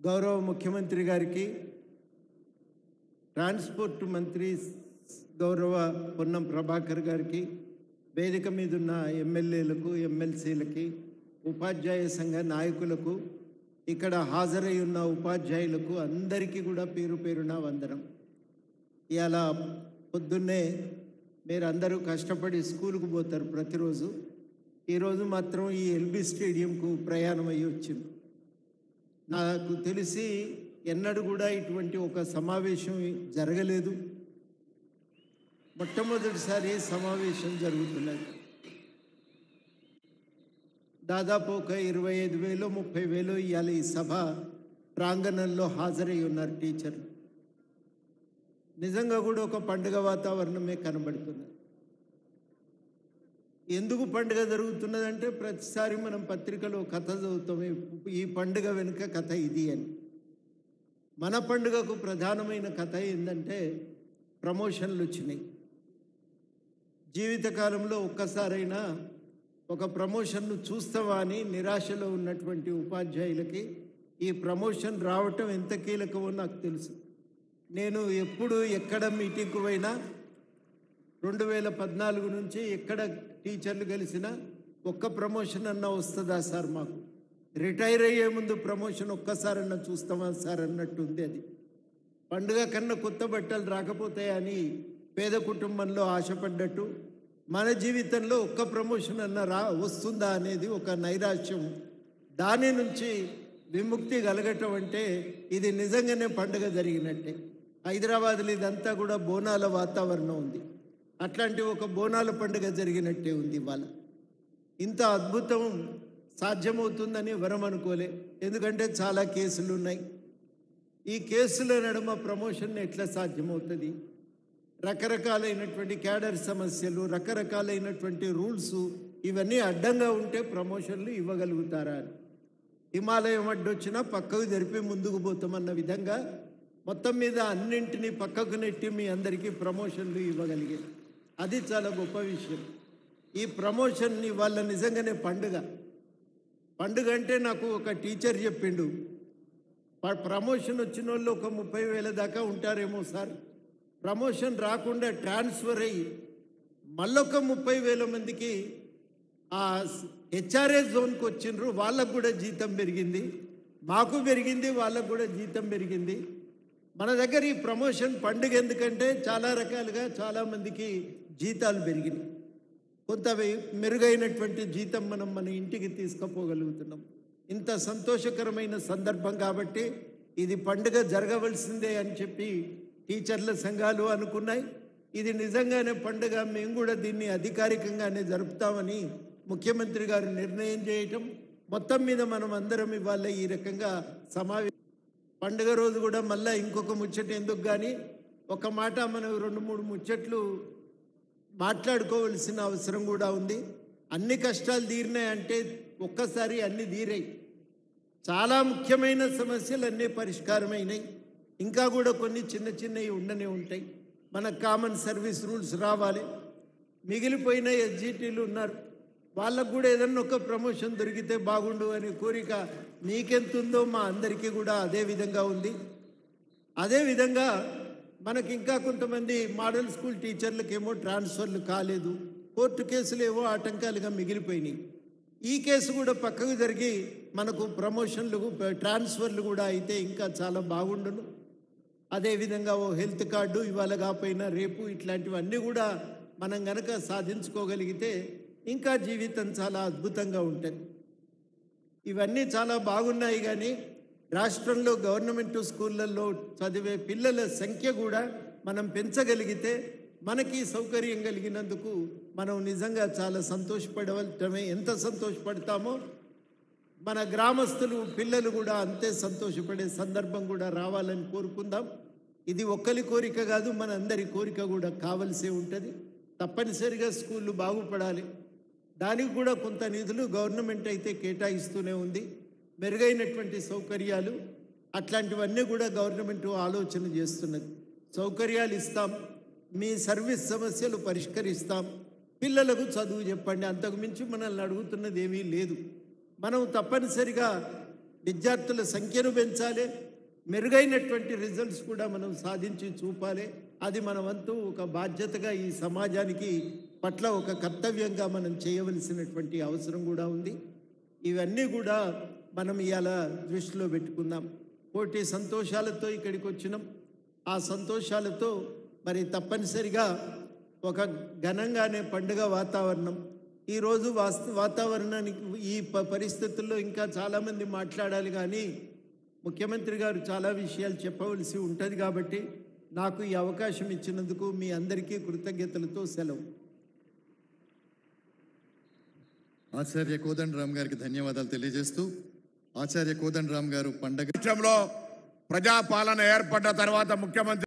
గౌరవ ముఖ్యమంత్రి గారికి ట్రాన్స్పోర్ట్ మంత్రి గౌరవ పొన్నం ప్రభాకర్ గారికి వేదిక మీద ఉన్న ఎమ్మెల్యేలకు ఎమ్మెల్సీలకి ఉపాధ్యాయ సంఘ నాయకులకు ఇక్కడ హాజరై ఉన్న ఉపాధ్యాయులకు అందరికీ కూడా పేరు పేరున వందనం ఇవాళ పొద్దున్నే మీరు అందరూ కష్టపడి స్కూల్కి పోతారు ప్రతిరోజు ఈరోజు మాత్రం ఈ ఎల్బీ స్టేడియంకు ప్రయాణం అయ్యి వచ్చింది నాకు తెలిసి ఎన్నడూ కూడా ఇటువంటి ఒక సమావేశం జరగలేదు మొట్టమొదటిసారి సమావేశం జరుగుతున్నది దాదాపు ఒక ఇరవై ఐదు వేలు ముప్పై వేలు ఇవాళ ఈ సభ ప్రాంగణంలో హాజరై ఉన్నారు టీచర్ నిజంగా కూడా ఒక పండుగ వాతావరణమే కనబడుతున్నది ఎందుకు పండుగ జరుగుతున్నదంటే ప్రతిసారి మనం పత్రికలో కథ చదువుతాం ఈ- ఈ పండుగ వెనుక కథ ఇది అని మన పండుగకు ప్రధానమైన కథ ఏంటంటే ప్రమోషన్లు వచ్చినాయి జీవితకాలంలో ఒక్కసారైనా ఒక ప్రమోషన్ను చూస్తావా అని నిరాశలో ఉన్నటువంటి ఉపాధ్యాయులకి ఈ ప్రమోషన్ రావటం ఎంత కీలకమో నాకు తెలుసు నేను ఎప్పుడు ఎక్కడ మీటింగ్కు పోయినా రెండు వేల పద్నాలుగు నుంచి ఎక్కడ టీచర్లు కలిసినా ఒక్క ప్రమోషన్ అన్నా వస్తుందా సార్ మాకు రిటైర్ అయ్యే ముందు ప్రమోషన్ ఒక్కసారన్నా చూస్తామా సార్ అన్నట్టు ఉంది అది పండుగ కన్నా కొత్త బట్టలు రాకపోతే అని పేద కుటుంబంలో ఆశపడ్డట్టు మన జీవితంలో ఒక్క ప్రమోషన్ అన్న రా వస్తుందా అనేది ఒక నైరాశ్యం దాని నుంచి విముక్తి కలగటం అంటే ఇది నిజంగానే పండుగ జరిగినట్టే హైదరాబాద్లో ఇదంతా కూడా బోనాల వాతావరణం ఉంది అట్లాంటి ఒక బోనాల పండుగ జరిగినట్టే ఉంది ఇవాళ ఇంత అద్భుతం సాధ్యమవుతుందని ఎవరం అనుకోలే ఎందుకంటే చాలా కేసులు ఉన్నాయి ఈ కేసుల నడుమ ప్రమోషన్ ఎట్లా సాధ్యమవుతుంది రకరకాలైనటువంటి క్యాడర్ సమస్యలు రకరకాలైనటువంటి రూల్స్ ఇవన్నీ అడ్డంగా ఉంటే ప్రమోషన్లు ఇవ్వగలుగుతారా అని హిమాలయం అడ్డొచ్చినా పక్కకు జరిపి ముందుకు పోతామన్న విధంగా మొత్తం మీద అన్నింటినీ పక్కకు నెట్టి మీ అందరికీ ప్రమోషన్లు ఇవ్వగలిగారు అది చాలా గొప్ప విషయం ఈ ప్రమోషన్ని వాళ్ళ నిజంగానే పండుగ పండుగ అంటే నాకు ఒక టీచర్ చెప్పిండు ప- ప్రమోషన్ వచ్చిన వాళ్ళు ఒక ముప్పై వేల దాకా ఉంటారేమో సార్ ప్రమోషన్ రాకుండా ట్రాన్స్ఫర్ అయ్యి మళ్ళొక ముప్పై వేల మందికి ఆ హెచ్ఆర్ఏ జోన్కి వచ్చిండ్రు వాళ్ళకు కూడా జీతం పెరిగింది మాకు పెరిగింది వాళ్ళకు కూడా జీతం పెరిగింది మన దగ్గర ఈ ప్రమోషన్ పండుగ ఎందుకంటే చాలా రకాలుగా చాలామందికి జీతాలు పెరిగినాయి కొంత వె- మెరుగైనటువంటి జీతం మనం మన ఇంటికి తీసుకుపోగలుగుతున్నాం ఇంత సంతోషకరమైన సందర్భం కాబట్టి ఇది పండుగ జరగవలసిందే అని చెప్పి టీచర్ల సంఘాలు అనుకున్నాయి ఇది నిజంగానే పండుగ మేము కూడా దీన్ని అధికారికంగానే జరుపుతామని ముఖ్యమంత్రి గారు నిర్ణయం చేయటం మొత్తం మీద మనం అందరం ఇవాళ ఈ రకంగా సమావేశం పండుగ రోజు కూడా మళ్ళీ ఇంకొక ముచ్చట ఎందుకు కానీ ఒక మాట మనం రెండు మూడు ముచ్చట్లు మాట్లాడుకోవలసిన అవసరం కూడా ఉంది అన్ని కష్టాలు తీరినాయంటే ఒక్కసారి అన్ని తీరాయి చాలా ముఖ్యమైన సమస్యలు అన్నీ పరిష్కారమైనాయి ఇంకా కూడా కొన్ని చిన్న చిన్నవి ఉండనే ఉంటాయి మన కామన్ సర్వీస్ రూల్స్ రావాలి మిగిలిపోయిన ఎస్జిటీలు ఉన్నారు వాళ్ళకు కూడా ఏదన్నా ఒక ప్రమోషన్ దొరికితే బాగుండు అనే కోరిక మీకెంత ఉందో మా అందరికీ కూడా అదే విధంగా ఉంది అదేవిధంగా మనకి ఇంకా కొంతమంది మోడల్ స్కూల్ టీచర్లకేమో ట్రాన్స్ఫర్లు కాలేదు కోర్టు కేసులు ఏవో ఆటంకాలుగా మిగిలిపోయినాయి ఈ కేసు కూడా పక్కకు జరిగి మనకు ప్రమోషన్లు ట్రాన్స్ఫర్లు కూడా అయితే ఇంకా చాలా బాగుండును అదేవిధంగా ఓ హెల్త్ కార్డు ఇవాళ కాకపోయినా రేపు ఇట్లాంటివన్నీ కూడా మనం గనక సాధించుకోగలిగితే ఇంకా జీవితం చాలా అద్భుతంగా ఉంటుంది ఇవన్నీ చాలా బాగున్నాయి కానీ రాష్ట్రంలో గవర్నమెంట్ స్కూళ్ళల్లో చదివే పిల్లల సంఖ్య కూడా మనం పెంచగలిగితే మనకి సౌకర్యం కలిగినందుకు మనం నిజంగా చాలా సంతోషపడవటమే ఎంత సంతోషపడతామో మన గ్రామస్తులు పిల్లలు కూడా అంతే సంతోషపడే సందర్భం కూడా రావాలని కోరుకుందాం ఇది ఒక్కరి కోరిక కాదు మన అందరి కోరిక కూడా కావలసే ఉంటుంది తప్పనిసరిగా స్కూళ్ళు బాగుపడాలి దానికి కూడా కొంత నిధులు గవర్నమెంట్ అయితే కేటాయిస్తూనే ఉంది మెరుగైనటువంటి సౌకర్యాలు అట్లాంటివన్నీ కూడా గవర్నమెంట్ ఆలోచన చేస్తున్నది సౌకర్యాలు ఇస్తాం మీ సర్వీస్ సమస్యలు పరిష్కరిస్తాం పిల్లలకు చదువు చెప్పండి అంతకు మించి మనల్ని అడుగుతున్నది ఏమీ లేదు మనం తప్పనిసరిగా విద్యార్థుల సంఖ్యను పెంచాలి మెరుగైనటువంటి రిజల్ట్స్ కూడా మనం సాధించి చూపాలి అది మన వంతు ఒక బాధ్యతగా ఈ సమాజానికి పట్ల ఒక కర్తవ్యంగా మనం చేయవలసినటువంటి అవసరం కూడా ఉంది ఇవన్నీ కూడా మనం ఇవాళ దృష్టిలో పెట్టుకుందాం కోటి సంతోషాలతో ఇక్కడికి వచ్చినాం ఆ సంతోషాలతో మరి తప్పనిసరిగా ఒక ఘనంగానే పండుగ వాతావరణం ఈరోజు వాస్తు వాతావరణానికి ఈ ప- పరిస్థితుల్లో ఇంకా చాలామంది మాట్లాడాలి కానీ ముఖ్యమంత్రి గారు చాలా విషయాలు చెప్పవలసి ఉంటుంది కాబట్టి నాకు ఈ అవకాశం ఇచ్చినందుకు మీ అందరికీ కృతజ్ఞతలతో సెలవు ఆచార్య కోదండరామ్ గారికి ధన్యవాదాలు తెలియజేస్తూ ఆచార్య కోదండరామ్ గారు పండగ రాష్ట్రంలో ప్రజాపాలన ఏర్పడ్డ తర్వాత ముఖ్యమంత్రి